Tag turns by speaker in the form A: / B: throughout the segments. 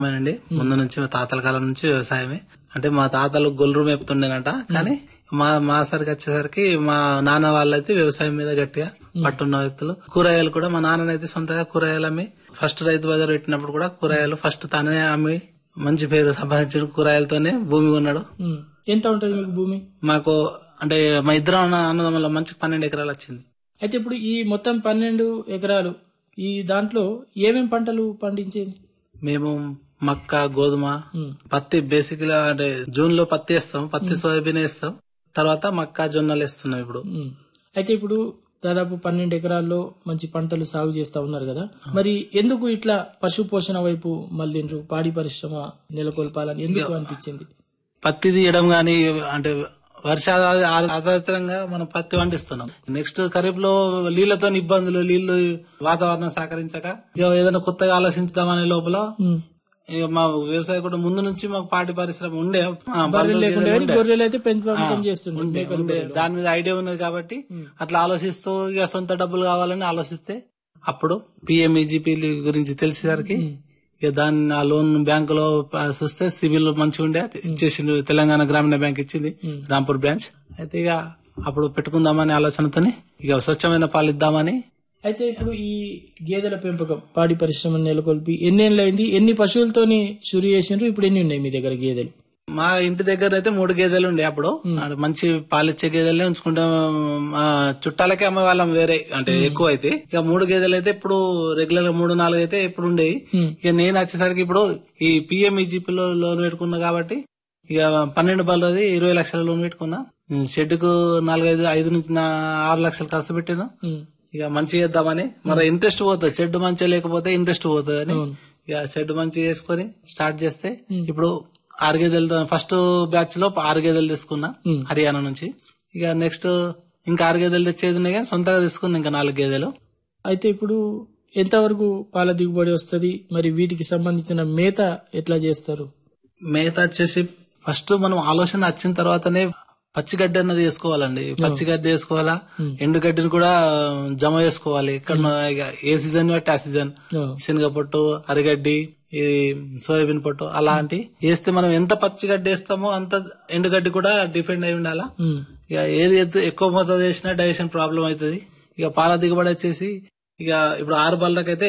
A: అండి ముందు నుంచి మా తాతల కాలం నుంచి వ్యవసాయమే అంటే మా తాతలు గొల్లు మేపుతుండేనట కానీ మా మా సరికి వచ్చేసరికి మా నాన్న వాళ్ళైతే వ్యవసాయం మీద గట్టిగా పట్టున్న వ్యక్తులు కూరగాయలు కూడా మా నాన్ననైతే సొంతగా కూరగాయలు అమ్మి ఫస్ట్ రైతు బజార్ పెట్టినప్పుడు కూడా కూరగాయలు ఫస్ట్ తనే అమ్మి మంచి పేరు సంపాదించిన కూరగాయలతోనే భూమి కొన్నాడు
B: ఉమ్. ఎంత ఉంటుంది మీకు భూమి
A: మాకు అంటే మా ఇద్దరం అన్న- అన్నదమ్ముల మంచి పన్నెండు ఎకరాలు వచ్చింది
B: అయితే ఇప్పుడు ఈ మొత్తం పన్నెండు ఎకరాలు ఈ దాంట్లో ఏమేం పంటలు పండించేది
A: మేము మక్క గోధుమ
B: ఉమ్.
A: పత్తి బేసిక్ గా అంటే జూన్ లో పత్తి వేస్తాం పత్తి సోయాబీన్ వేస్తాం తర్వాత మక్క జొన్నలు వేస్తున్నాం ఇప్పుడు
B: ఉమ్. అయితే ఇప్పుడు దాదాపు పన్నెండు ఎకరాల్లో మంచి పంటలు సాగు చేస్తా ఉన్నారు కదా మరి ఎందుకు ఇట్లా పశు పోషణ వైపు మళ్ళీండ్రు పాడి పరిశ్రమ నెలకొల్పాలని ఎందుకు అనిపించింది
A: పత్తి తీయడం గాని అంటే వర్షాల ఆధారితంగా మనం పత్తి పండిస్తున్నాం నెక్స్ట్ ఖరీఫ్ లో నీళ్లతో ఇబ్బందులు నీళ్లు వాతావరణం సహకరించక ఇక ఏదైనా కొత్తగా ఆలోచించుదామనే లోపల
B: ఉమ్.
A: ఇక మా వ్యవసాయ కూడా ముందు నుంచి మాకు పాడి పరిశ్రమ ఉండే ఆ,
B: బర్రెలు
A: బర్రెలు
B: లేకుండా
A: గేదెలు
B: కానీ
A: ఉండే.
B: గొర్రెలు అయితే పెంపకం చేస్తుండే
A: ఉండే, ఉండే. దాని మీద ఐడియా ఉన్నది కాబట్టి అట్లా ఆలోచిస్తూ ఇక సొంత డబ్బులు కావాలని ఆలోచిస్తే అప్పుడు పిఎంఈజీపీ గురించి తెలిసేసరికి ఇక దాన్ని ఆ లోన్ బ్యాంకులో ప- చూస్తే సిబిల్ మంచిగా ఉండే ఇచ్చేసిండు తెలంగాణ గ్రామీణ బ్యాంక్ ఇచ్చింది రాంపూర్ బ్రాంచ్ అయితే ఇక అప్పుడు పెట్టుకుందామనే ఆలోచనతోని ఇక స్వచ్ఛమైన పాలు ఇద్దామని
B: అయితే ఇప్పుడు ఈ గేదెల పెంపకం పాడి పరిశ్రమ నెలకొల్పి ఎన్నేళ్ళు అయింది ఎన్ని పశువులతోని షురు చేసిండ్రు ఇప్పుడు ఎన్ని ఉన్నాయి మీ దగ్గర గేదెలు
A: మా ఇంటి దగ్గర అయితే మూడు గేదెలు ఉండే అప్పుడు ఆడ మంచి పాలిచ్చే గేదెలే ఉంచుకుంటాం మా చుట్టాలకే అమ్మే వాళ్ళం వేరే అంటే ఎక్కువ అయితే ఇక మూడు గేదెలు అయితే ఇప్పుడు రెగ్యులర్ గా మూడు నాలుగు అయితే ఇప్పుడు ఉండేవి ఇక నేను వచ్చేసరికి ఇప్పుడు ఈ పిఎంఈజీపీ లో లోన్ పెట్టుకున్నా కాబట్టి ఇక పన్నెండు బల్లది ఇరవై లక్షల లోన్ పెట్టుకున్నా షెడ్ కు నాలుగైదు ఐదు నుంచి నా- ఆరు లక్షలు ఖర్చు పెట్టాను
B: ఉమ్.
A: ఇక మంచి చేద్దామని మరి ఇంట్రెస్ట్ పోతుంది చెడ్డు మంచిగా లేకపోతే ఇంట్రెస్ట్ పోతుంది అని ఇక చెడ్డు మంచి చేసుకొని స్టార్ట్ చేస్తే ఇప్పుడు ఆరు గేదెలతో ఫస్ట్ బ్యాచ్ లో ఆరు గేదెలు తీసుకున్నా హర్యానా నుంచి ఇక నెక్స్ట్ ఇంకా ఆరు గేదెలు తెచ్చేది ఉన్నాయి కానీ సొంతగా తీసుకున్నా ఇంకా నాలుగు గేదెలు
B: అయితే ఇప్పుడు ఎంతవరకు పాల దిగుబడి వస్తది మరి వీటికి సంబంధించిన మేత ఎట్లా చేస్తారు
A: మేత వచ్చేసి ఫస్ట్ మనం ఆలోచన వచ్చిన తర్వాతనే పచ్చిగడ్డి అన్నది వేసుకోవాలండి పచ్చిగడ్డి వేసుకోవాలా ఎండుగడ్డిని కూడా జమ చేసుకోవాలి ఇక్కడ ఇక ఏ సీజన్ బట్టి ఆ సీజన్
B: ఆ.
A: శనగ పొట్టు అరిగడ్డి ఈ సోయాబీన్ పొట్టు అలాంటి వేస్తే మనం ఎంత పచ్చిగడ్డి వేస్తామో అంత ఎండుగడ్డి కూడా డిపెండ్ అయి ఉండాలా
B: ఉమ్.
A: ఇక ఏది ఎత్తు- ఎక్కువ మోతాదు వేసినా డైజెషన్ ప్రాబ్లం అవుతుంది ఇక పాల దిగుబడి వచ్చేసి ఇక ఇప్పుడు ఆరు బళ్ళకైతే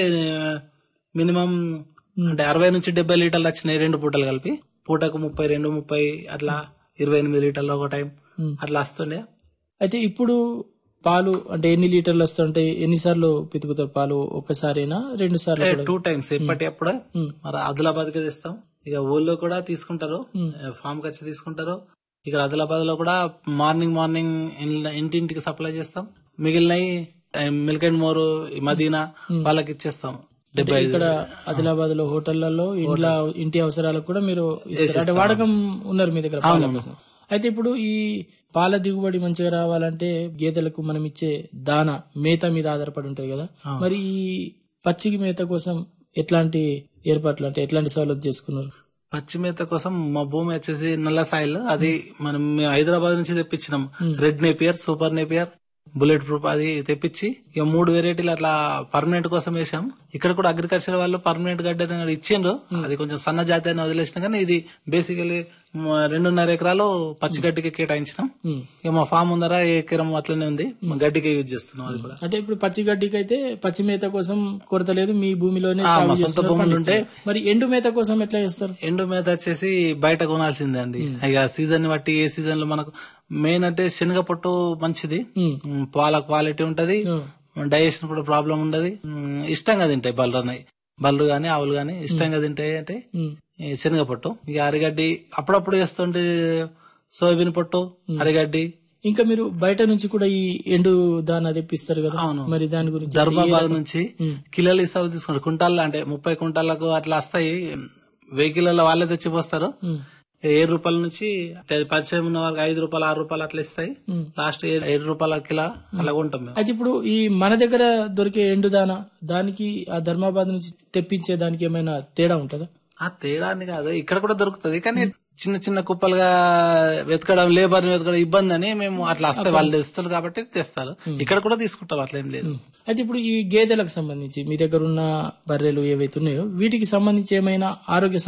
A: మినిమం అంటే అరవై నుంచి డెబ్బై లీటర్లు వచ్చినాయి రెండు పూటలు కలిపి పూటకు ముప్పై రెండు ముప్పై అట్లా ఇరవై ఎనిమిది లీటర్లు ఒక టైం
B: ఉమ్.
A: అట్లా వస్తుండే
B: అయితే ఇప్పుడు పాలు అంటే ఎన్ని లీటర్లు వస్తుంటాయి ఎన్నిసార్లు పితుకుతారు పాలు ఒక్కసారేనా రెండు సార్లు కూడా?
A: టూ టైమ్స్ ఎప్పటి అప్పుడే మరి ఆదిలాబాద్ కి తెస్తాం ఇక ఊళ్ళో కూడా తీసుకుంటారు ఫామ్ కి వచ్చి తీసుకుంటారు ఇక్కడ ఆదిలాబాద్ లో కూడా మార్నింగ్ మార్నింగ్ ఇన్- ఇంటింటికి సప్లై చేస్తాం మిగిలినవి మిల్క్ అండ్ మోర్ మదీనా వాళ్ళకి ఇచ్చేస్తాం డెబ్బై ఐదు
B: ఇక్కడ ఆదిలాబాద్ లో హోటళ్లలో ఇంట్లో ఇంటి అవసరాలకు కూడా మీరు ఇస్తారు అంటే వాడకం ఉన్నారు మీ దగ్గర పాల కోసం అయితే ఇప్పుడు ఈ పాల దిగుబడి మంచిగా రావాలంటే గేదెలకు మనం ఇచ్చే దాన మేత మీద ఆధారపడి ఉంటాయి కదా మరి ఈ పచ్చికి మేత కోసం ఎట్లాంటి ఏర్పాట్లు అంటే ఎట్లాంటి సౌలభ్యం చేసుకున్నారు
A: పచ్చి మేత కోసం మా భూమి వచ్చేసి నల్ల సాయిల్ అది మనం మేము హైదరాబాద్ నుంచి తెప్పించినాం red napier super napier bullet proof అది తెప్పించి ఇక మూడు వెరైటీలు అట్లా పర్మనెంట్ కోసం వేసాం ఇక్కడ కూడా అగ్రికల్చర్ వాళ్ళు పర్మనెంట్ గడ్డ అనేది ఇచ్చిండ్రు అది కొంచెం సన్న జాతి అని వదిలేసిన కానీ ఇది బేసికలీ రెండున్నర ఎకరాలు పచ్చి గడ్డికి కేటాయించినాం ఇక మా ఫామ్ ఉందరా ఏ ఎకరం అట్లనే ఉంది మా గడ్డికి యూజ్ చేస్తున్నాం అది కూడా
B: అంటే ఇప్పుడు పచ్చి గడ్డికి అయితే పచ్చి మేత కోసం కొరత లేదు మీ భూమిలోనే
A: ఆ,
B: సాగు
A: మా సొంత
B: చేస్తున్నారు,
A: భూములు ఉంటే
B: పండిస్తున్నారు. మరి ఎండు మేత కోసం ఎట్లా చేస్తారు
A: ఎండు మేత వచ్చేసి బయట కొనాల్సిందే అండి ఇక సీజన్ బట్టి ఏ సీజన్ లో మనకు మెయిన్ అంటే శనగ పొట్టు మంచిది
B: ఉమ్.
A: ఉమ్, పాల క్వాలిటీ ఉంటది
B: ఉమ్.
A: డైజెషన్ కూడా ప్రాబ్లం ఉండదు ఉమ్, ఇష్టంగా తింటాయి బర్రెలు అన్నాయి బర్రెలు గాని ఆవులు గాని ఇష్టంగా తింటాయి అంటే
B: ఉమ్.
A: ఈ శనగ పొట్టు ఇక అరిగడ్డి అప్పుడప్పుడు వేస్తుంటే సోయాబీన్ పొట్టు అరిగడ్డి
B: ఇంకా మీరు బయట నుంచి కూడా ఈ ఎండు దానా తెప్పిస్తారు కదా
A: అవును.
B: మరి దాని గురించి
A: ధర్మాబాద్ నుంచి
B: ఉమ్.
A: కిలోలు ఇస్తావు తీసుకుంటారు కుంటాల్లో అంటే ముప్పై కుంటాలకు అట్లా వస్తాయి వెయ్యి కిలోల వాళ్ళే తెచ్చిపోస్తారు
B: ఉమ్.
A: ఏడు రూపాయల నుంచి అంటే పరిచయం ఉన్న వారికి ఐదు రూపాయలు ఆరు రూపాయలు అట్లా ఇస్తాయి
B: ఉమ్.
A: లాస్ట్ ఏడు ఏడు రూపాయల కిలో అలా ఉంటాం మేము
B: అయితే ఇప్పుడు ఈ మన దగ్గర దొరికే ఎండు దానా దానికి ఆ ధర్మాబాద్ నుంచి తెప్పించే దానికి ఏమైనా తేడా ఉంటుందా
A: ఆ తేడా అని కాదు ఇక్కడ కూడా దొరుకుతుంది కానీ చిన్న చిన్న కుప్పలుగా వెతకడం లేబర్ వెతకడం ఇబ్బంది అని మేము అట్లా వస్తాయి వాళ్ళు తెస్తారు కాబట్టి తెస్తారు ఇక్కడ కూడా తీసుకుంటాం అట్లా ఏం లేదు
B: అయితే ఇప్పుడు ఈ గేదెలకు సంబంధించి మీ దగ్గర ఉన్న బర్రెలు ఏవైతే ఉన్నాయో వీటికి సంబంధించి ఏమైనా ఆరోగ్య